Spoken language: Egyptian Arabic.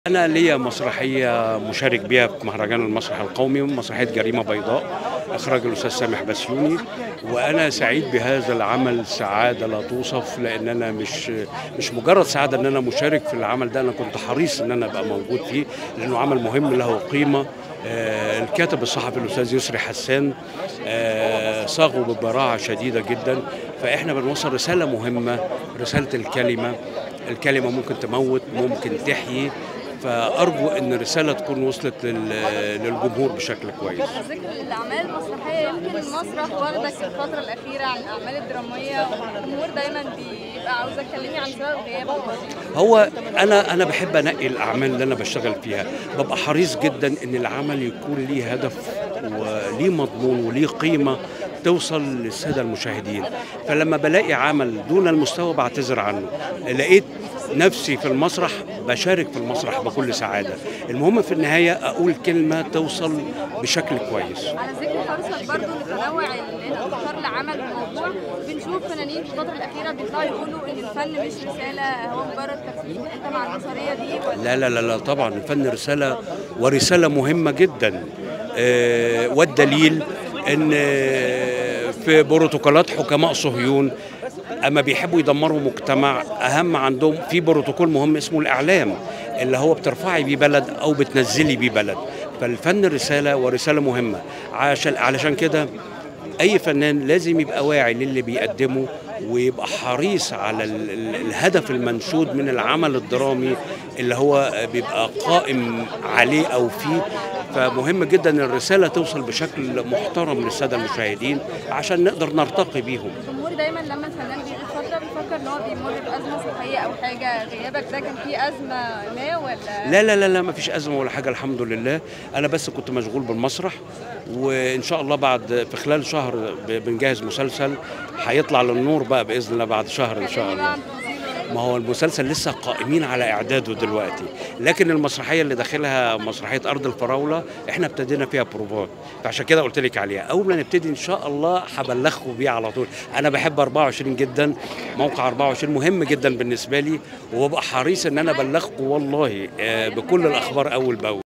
أنا ليا مسرحية مشارك بيها في مهرجان المسرح القومي مسرحية جريمة بيضاء إخراج الأستاذ سامح بسيوني وأنا سعيد بهذا العمل سعادة لا توصف لأن أنا مش مش مجرد سعادة إن أنا مشارك في العمل ده أنا كنت حريص إن أنا أبقى موجود فيه لأنه عمل مهم له قيمة آه، الكاتب الصحفي الأستاذ يسري حسان آه، صاغه ببراعة شديدة جدا فإحنا بنوصل رسالة مهمة رسالة الكلمة الكلمة ممكن تموت ممكن تحيي فأرجو أن الرسالة تكون وصلت لل- للجمهور بشكل كويس ذكر الاعمال المسرحيه يمكن المسرح واخدك الفتره الاخيره عن الاعمال الدراميه والجمهور دايما بيبقى عاوزه تكلمي عن سبب غيابك هو انا انا بحب انقي الاعمال اللي انا بشتغل فيها ببقى حريص جدا ان العمل يكون ليه هدف وليه مضمون وليه قيمه توصل للساده المشاهدين فلما بلاقي عمل دون المستوى بعتذر عنه لقيت نفسي في المسرح بشارك في المسرح بكل سعاده المهم في النهايه اقول كلمه توصل بشكل كويس على ذكر حرصك برضو لتنوع ال- الافكار لعمل الموضوع بنشوف فنانين في الفتره الاخيره بيطلعوا يقولوا ان الفن مش رساله هو مجرد تفكير انت مع النظريه دي ولا لا لا لا لا طبعا الفن رسالة ورسالة مهمة جدا آه، والدليل ان آه، في بروتوكولات حكماء صهيون اما بيحبوا يدمروا مجتمع اهم عندهم في بروتوكول مهم اسمه الاعلام اللي هو بترفعي بيه بلد او بتنزلي بيه بلد فالفن رسالة ورسالة مهمة عشان علشان كده اي فنان لازم يبقى واعي للي بيقدمه ويبقى حريص على ال- ال- الهدف المنشود من العمل الدرامي اللي هو بيبقى قائم عليه او فيه فمهم جدا ان الرساله توصل بشكل محترم للساده المشاهدين عشان نقدر نرتقي بيهم الجمهور دايما لما الفنان بيغيب فتره بيفكر ان هو بيمر بازمه صحيه او حاجه غيابك ده كان فيه ازمه ما ولا لا لا لا لا ما فيش ازمه ولا حاجه الحمد لله انا بس كنت مشغول بالمسرح وان شاء الله بعد في خلال شهر ب- بنجهز مسلسل هيطلع للنور بقى باذن الله بعد شهر ان شاء كلمني بقى الله عن تفاصيله. ما هو المسلسل لسه قائمين على اعداده دلوقتي لكن المسرحيه اللي داخلها مسرحيه ارض الفراوله احنا ابتدينا فيها بروفات فعشان كده قلت لك عليها اول ما نبتدي ان شاء الله هبلغكم بيه على طول انا بحب 24 جدا موقع 24 مهم جدا بالنسبه لي وببقى حريص ان انا ابلغكم والله آه، بكل الاخبار اول باول